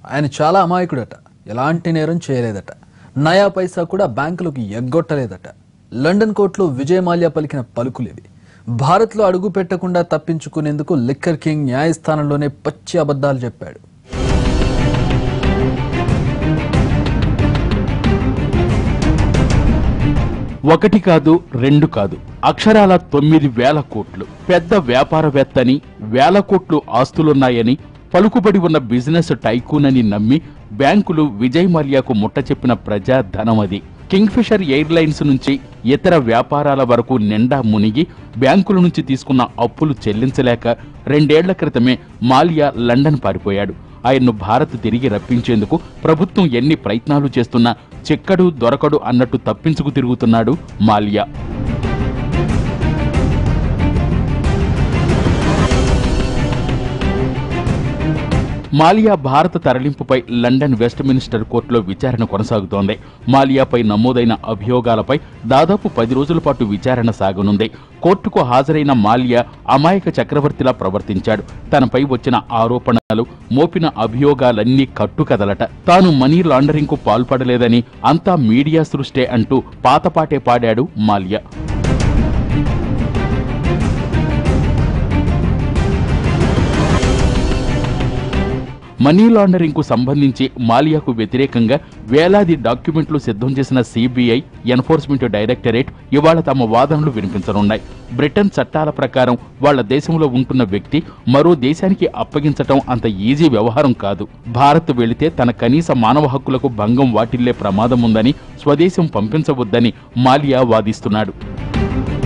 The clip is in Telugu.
ఆయన చాలా అమాయకుడట ఎలాంటి నేరం చేయలేదట నయా పైసా కూడా బ్యాంకులకు ఎగ్గొట్టలేదట లండన్ కోర్టులో విజయ్ మాల్యా పలికిన పలుకులేవి భారత్లో అడుగు పెట్టకుండా తప్పించుకునేందుకు లిక్కర్ కింగ్ న్యాయస్థానంలోనే పచ్చి అబద్ధాలు చెప్పాడు ఒకటి కాదు రెండు కాదు అక్షరాల తొమ్మిది వేల కోట్లు పెద్ద వ్యాపారవేత్తని వేల కోట్లు ఆస్తులున్నాయని పలుకుబడి ఉన్న బిజినెస్ టైకూన్ అని నమ్మి బ్యాంకులు విజయ్ మల్యాకు ముట్ట చెప్పిన ప్రజా ధనం అది కింగ్ఫిషర్ ఎయిర్లైన్స్ నుంచి ఇతర వ్యాపారాల వరకు నిండా మునిగి బ్యాంకుల నుంచి తీసుకున్న అప్పులు చెల్లించలేక రెండేళ్ల క్రితమే మాల్యా లండన్ పారిపోయాడు ఆయన్ను భారత్ తిరిగి రప్పించేందుకు ప్రభుత్వం ఎన్ని ప్రయత్నాలు చేస్తున్నా చిక్కడు దొరకడు అన్నట్టు తప్పించుకు తిరుగుతున్నాడు మాల్యా మాలియా భారత తరలింపుపై లండన్ వెస్ట్ మినిస్టర్ కోర్టులో విచారణ కొనసాగుతోంది మాలియాపై నమోదైన అభియోగాలపై దాదాపు పది రోజుల పాటు విచారణ సాగనుంది కోర్టుకు హాజరైన మాలియా అమాయక చక్రవర్తిలా ప్రవర్తించాడు తనపై వచ్చిన ఆరోపణలు మోపిన అభియోగాలన్నీ కట్టుకదలట తాను మనీ లాండరింగ్ కు పాల్పడలేదని అంతా మీడియా సృష్టే అంటూ పాతపాటే పాడాడు మాల్యా మనీ లాండరింగ్ కు సంబంధించి మాలియాకు వ్యతిరేకంగా వేలాది డాక్యుమెంట్లు సిద్ధం చేసిన సిబిఐ ఎన్ఫోర్స్మెంట్ డైరెక్టరేట్ ఇవాళ తమ వాదనలు వినిపించనున్నాయి బ్రిటన్ చట్టాల ప్రకారం వాళ్ళ దేశంలో ఉంటున్న వ్యక్తి మరో దేశానికి అప్పగించటం అంత ఈజీ వ్యవహారం కాదు భారత్ వెళితే తన కనీస మానవ హక్కులకు భంగం వాటిల్లే ప్రమాదం ఉందని స్వదేశం పంపించవద్దని మాలియా వాదిస్తున్నాడు